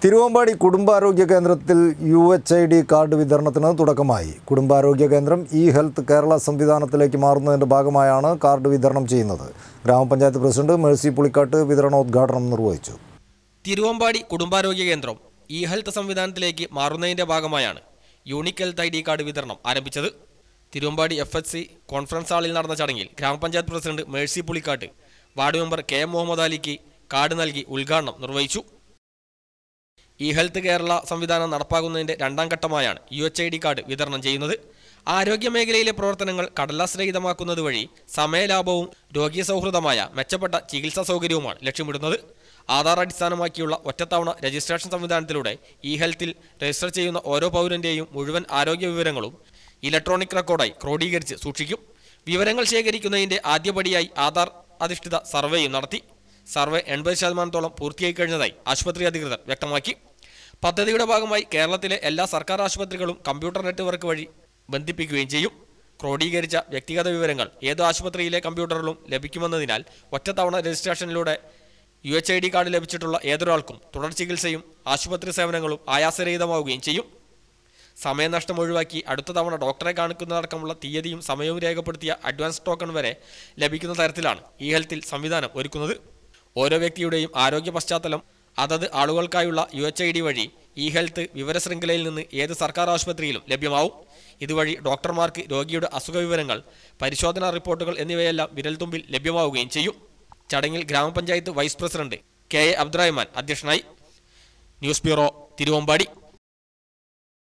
തിരുവമ്പാടി കുടുംബാരോഗ്യ കേന്ദ്രത്തിൽ U H I D card വിതരണത്തിന് തുടക്കമായി കുടുംബാരോഗ്യ കേന്ദ്രം ഇ ഹെൽത്ത് കേരള സംവിധാനത്തിലേക്ക് മാറുന്നതിൻ്റെ ഭാഗമായാണ് കാർഡ് വിതരണം ചെയ്യുന്നത് ഗ്രാമപഞ്ചായത്ത് പ്രസിഡന്റ് മേഴ്സി പുളിക്കാട്ട് വിതരണോദ്ഘാടനം നിർവഹിച്ചു തിരുവമ്പാടി കുടുംബാരോഗ്യ കേന്ദ്രം ഇ ഹെൽത്ത് സംവിധാനത്തിലേക്ക് മാറുന്നതിന്റെ ഭാഗമായാണ് unique health I D card വിതരണം ആരംഭിച്ചത് Thiruvambadi F H C conference ഹാളിൽ നടന്ന ചടങ്ങിൽ ഗ്രാമപഞ്ചായത്ത് president Mercy Pulikkattu ward member K M Muhammad അലിക്ക് കാർഡ് നൽകി ഉദ്ഘാടനം നിർവഹിച്ചു ഇ ഹെൽത്ത് കേരള സംവിധാനം നടപ്പാക്കുന്നതിന്റെ രണ്ടാം ഘട്ടമായാണ് U H I D card വിതരണം ചെയ്യുന്നത് ആരോഗ്യ മേഖലയിലെ പ്രവർത്തനങ്ങൾ കടലാസ് രഹിതമാക്കുന്നത് വഴി സമയലാഭവും രോഗീ സൗഹൃദമായ മെച്ചപ്പെട്ട ചികിത്സാ സൗകര്യവുമാണ് ലക്ഷ്യമിടുന്നത് ആധാർ അടിസ്ഥാനമാക്കിയുള്ള ഒറ്റത്തവണ രജിസ്ട്രേഷൻ സംവിധാനത്തിലൂടെ ഇ ഹെൽത്തിൽ രജിസ്റ്റർ ചെയ്യുന്ന ഓരോ പൗരന്റെയും മുഴുവൻ ആരോഗ്യ വിവരങ്ങളും ഇലക്ട്രോണിക് റെക്കോർഡായി ക്രോഡീകരിച്ച് സൂക്ഷിക്കും വിവരങ്ങൾ ശേഖരിക്കുന്നതിന്റെ ആദ്യപടിയായി ആധാർ അധിഷ്ഠിത സർവേയും നടത്തി സർവേ എൺപത് ശതമാനത്തോളം പൂർത്തിയായി കഴിഞ്ഞതായി ആശുപത്രി അധികൃതർ വ്യക്തമാക്കി പദ്ധതിയുടെ ഭാഗമായി കേരളത്തിലെ എല്ലാ സർക്കാർ ആശുപത്രികളും കമ്പ്യൂട്ടർ നെറ്റ്വർക്ക് വഴി ബന്ധിപ്പിക്കുകയും ചെയ്യും ക്രോഡീകരിച്ച വ്യക്തിഗത വിവരങ്ങൾ ഏത് ആശുപത്രിയിലെ കമ്പ്യൂട്ടറിലും ലഭിക്കുമെന്നതിനാൽ ഒറ്റത്തവണ രജിസ്ട്രേഷനിലൂടെ U H I D card ലഭിച്ചിട്ടുള്ള ഏതൊരാൾക്കും തുടർ ചികിത്സയും ആശുപത്രി സേവനങ്ങളും ആയാസരഹിതമാവുകയും ചെയ്യും സമയനഷ്ടം ഒഴിവാക്കി അടുത്ത തവണ ഡോക്ടറെ കാണിക്കുന്നതടക്കമുള്ള തീയതിയും സമയവും രേഖപ്പെടുത്തിയ അഡ്വാൻസ് ടോക്കൺ വരെ ലഭിക്കുന്ന തരത്തിലാണ് ഇ ഹെൽത്തിൽ സംവിധാനം ഒരുക്കുന്നത് ഓരോ വ്യക്തിയുടെയും ആരോഗ്യ പശ്ചാത്തലം അതത് ആളുകൾക്കായുള്ള യു എച്ച് ഐ ഡി വഴി ഇ ഹെൽത്ത് വിവരശൃംഖലയിൽ നിന്ന് ഏത് സർക്കാർ ആശുപത്രിയിലും ലഭ്യമാവും ഇതുവഴി ഡോക്ടർമാർക്ക് രോഗിയുടെ അസുഖ വിവരങ്ങൾ പരിശോധനാ റിപ്പോർട്ടുകൾ എന്നിവയെല്ലാം വിരൽത്തുമ്പിൽ ലഭ്യമാവുകയും ചെയ്യും ചടങ്ങിൽ ഗ്രാമപഞ്ചായത്ത് vice president K A Abdurahman അധ്യക്ഷനായി ന്യൂസ് ബ്യൂറോ തിരുവമ്പാടി